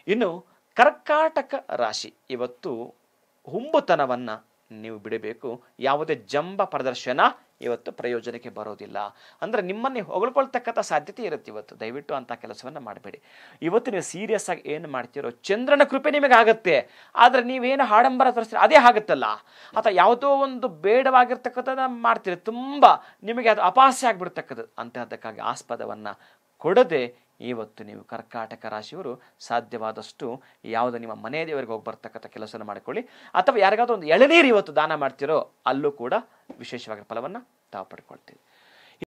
ಇನ್ನು ಕರ್ಕಾಟಕ ರಾಶಿ ಇವತ್ತು ಹುಂಬುತನವನ್ನು ನೀವು ಬಿಡಬೇಕು ಯಾವುದೇ ಜಂಬ ಪ್ರದರ್ಶನ ಇವತ್ತು ಪ್ರಯೋಜನಕ್ಕೆ ಬರೋದಿಲ್ಲ ಅಂದರೆ ನಿಮ್ಮನ್ನೇ ಹೊಗಳ್ಕೊಳ್ತಕ್ಕಂಥ ಸಾಧ್ಯತೆ ಇರುತ್ತೆ ಇವತ್ತು ದಯವಿಟ್ಟು ಅಂಥ ಕೆಲಸವನ್ನು ಮಾಡಬೇಡಿ ಇವತ್ತು ನೀವು ಸೀರಿಯಸ್ ಆಗಿ ಏನು ಮಾಡ್ತೀರೋ ಚಂದ್ರನ ಕೃಪೆ ನಿಮಗೆ ಆಗುತ್ತೆ ಆದರೆ ನೀವೇನು ಆಡಂಬರ ತೋರಿಸ್ತೀರ ಅದೇ ಆಗುತ್ತಲ್ಲ ಅಥವಾ ಯಾವುದೋ ಒಂದು ಬೇಡವಾಗಿರ್ತಕ್ಕಂಥದ್ದು ಮಾಡ್ತೀರಿ ತುಂಬ ನಿಮಗೆ ಅದು ಅಪಾಸ್ಯ ಆಗಿಬಿಡ್ತಕ್ಕಂಥದ್ದು ಅಂತಹದ್ದಕ್ಕಾಗಿ ಆಸ್ಪದವನ್ನು ಕೊಡದೆ ಇವತ್ತು ನೀವು ಕರ್ಕಾಟಕ ರಾಶಿಯವರು ಸಾಧ್ಯವಾದಷ್ಟು ಯಾವುದೋ ನಿಮ್ಮ ಮನೆ ದೇವರಿಗೆ ಹೋಗಿ ಬರ್ತಕ್ಕಂಥ ಕೆಲಸನ ಮಾಡಿಕೊಳ್ಳಿ ಅಥವಾ ಯಾರಿಗಾದ್ರೂ ಒಂದು ಎಳನೀರು ಇವತ್ತು ದಾನ ಮಾಡ್ತಿರೋ ಅಲ್ಲೂ ಕೂಡ ವಿಶೇಷವಾಗಿ ಫಲವನ್ನು ತಾವು ಪಡ್ಕೊಳ್ತೀವಿ